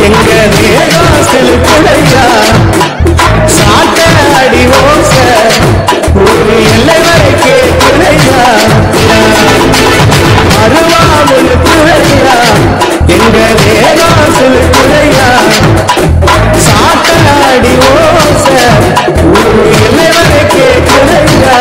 எங்க வேகம் செலுத்துதையா சாட்ட அடி ஓச ஒரு எல்லை வரை கேட்குதையா அருவாமுல் குழையா எங்க வேகம் செலுத்துதையா சாட்ட அடி ஓச ஒரு எல்லை வரை கேட்குதையா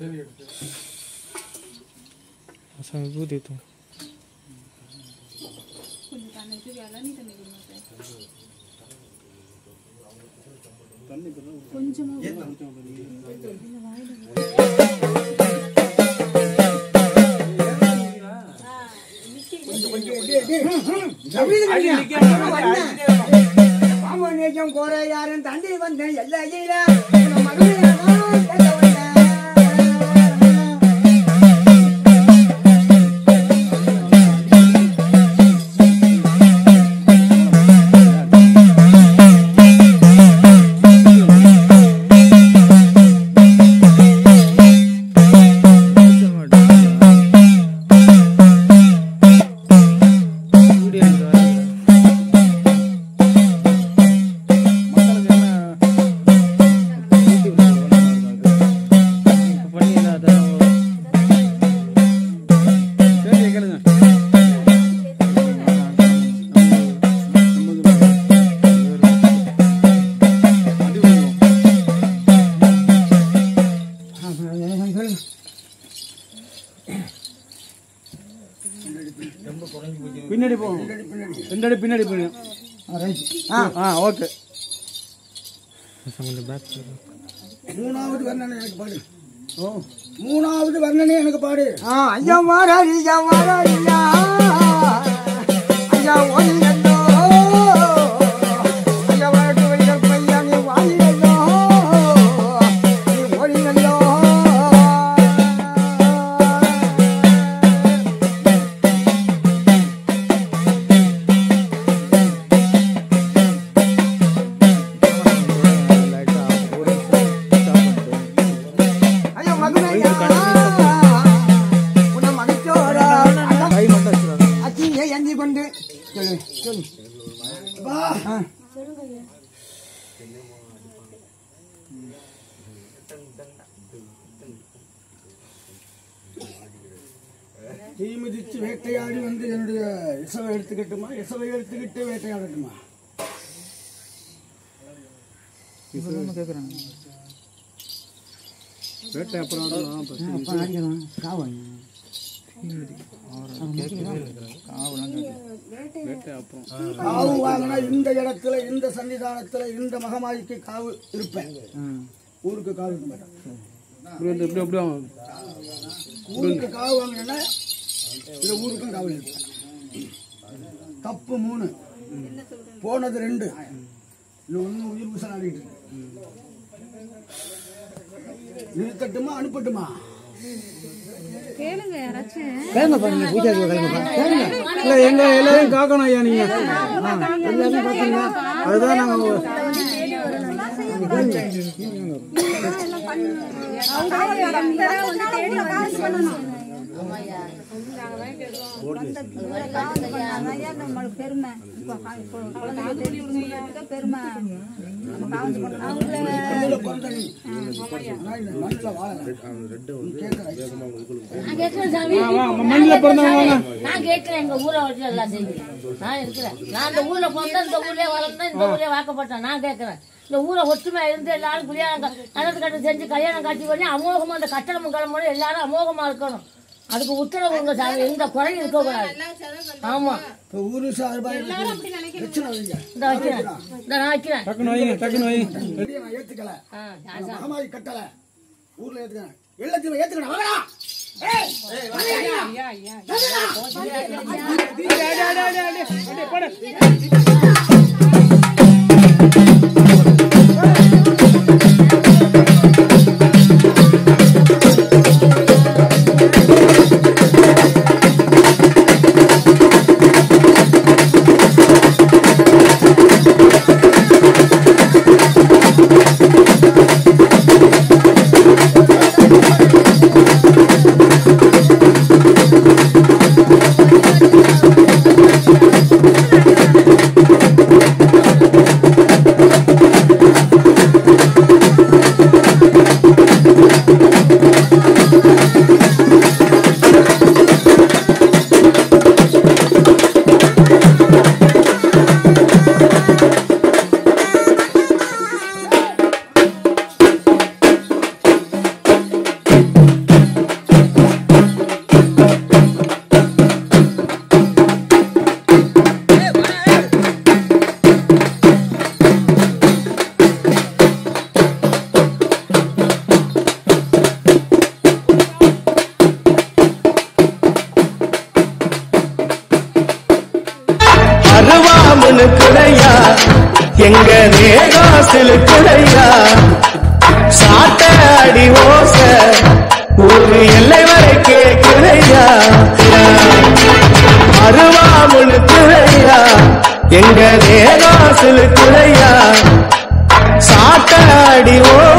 அசம் விபூதி தூ கொஞ்சம் தண்ணிக்கு இளநீ தண்ணி கொடுங்க சார் கொஞ்சமா பாம்பனேஜம் கோர யாரும் தண்டி வந்தேன் எல்லையில உன் மகனை நான் கேட்க வந்தேன். பின்னாடி போகணும் ரெண்டடி பின்னாடி போகணும் ஆ ஆ ஓகே கொஞ்சம் பேக் மூணாவது வர்ணனை எனக்கு பாடு ஓ மூணாவது வர்ணனை எனக்கு பாடு ஆ ஐயா மாறா ஐயா மாறா ஐயா ஐயா ஒன்னோ ஐயா வாட்டு வைக்க பையா நீ வாயிலோ நீ ஓடினோ ஐயா மகனையா உன்னை மகச்சோரா கை மட்டும் வச்சுருவாங்க அச்சிங்க எந்தி கொண்டு சொல்லு சொல்லு வா ஆ தீ மிதிச்சு வேட்டையாடி வந்து என்னுடைய இசவை எடுத்துக்கிட்டுமா இசவை எடுத்துக்கிட்டு வேட்டையாடட்டுமா கேட்குறாங்க வேட்டை அப்புறம் அப்போ அடிக்கலாம் காவல் காவு வாங்கினா இந்த இடத்துல இந்த சன்னிதானத்துல இந்த மகமாய்க்கு காவு இருப்பேன் ஊருக்கு காவு இருக்க மாட்டேன் இப்படி வந்து இப்படி இப்படி வாங்க. ஊருக்கு காவு வாங்கினா இந்த ஊருக்கும் காவல் இருப்பேன் தப்பு மூணு போனது ரெண்டு இன்னும் ஒண்ணு உயிர் பூசல் ஆடிட்டு இருக்கு. நிறுத்தட்டுமா அனுப்பட்டுமா கேளுங்க யாராச்சும் கேளுங்க பாருங்க பூஜை கேளுங்க கேளுங்க இல்லை எங்க எல்லாரையும் காக்கணும் ஐயா நீங்க ஆ, எல்லாரையும் காக்கணும் அதுதான் நாங்கள் பெருமை பெருமை இதுல பிறந்த நீ. நான் இந்த மண்ணுல வாழல. நீ கேட்கிற நான் கேட்கிறேன் சாமி மண்ணில் பிறந்தவங்க வாங்க நான் கேட்கிறேன் எங்க ஊரை வச்சு எல்லாம் செய்யுங்க நான் இருக்கிறேன் நான் இந்த ஊர்ல பிறந்தேன் இந்த ஊர்லயே வளர்ந்தேன் இந்த ஊர்லயே வாக்கப்பட்டேன் நான் கேட்கிறேன் இந்த ஊரை ஒற்றுமையா இருந்து எல்லாரும் கல்யாணம் கலந்து கட்டு செஞ்சு கல்யாணம் காட்சி பண்ணி அமோகமா அந்த கட்டணமும் கிளம்பணும் எல்லாரும் அமோகமா இருக்கணும் அதுக்கு உத்தரவு உங்க சாமி எந்த குறையும் இருக்கக்கூடாது ஆமா இப்ப ஊரு சார்பா எனக்கு பிரச்சனை வைங்க. இந்த வைக்கிறேன் இந்த நான் வைக்கிறேன் டக்குன்னு வைங்க டக்குன்னு வைங்க வெளிய நான் ஏத்துக்கல ஆ, அந்த மகமாயி கட்டல ஊர்ல ஏத்துக்கிறேன் எல்லாத்தையும் ஏத்துக்கிறேன் வாங்கடா ஏய், ஏய், வாங்கடா. எங்க தேகம் சிலுக்குதையா சாட்ட அடி ஓச ஊரு எல்லை வரை கேக்குதையா அருவா முழுக்குதையா எங்க தேகம் சிலுக்குதையா சாட்ட அடி ஓச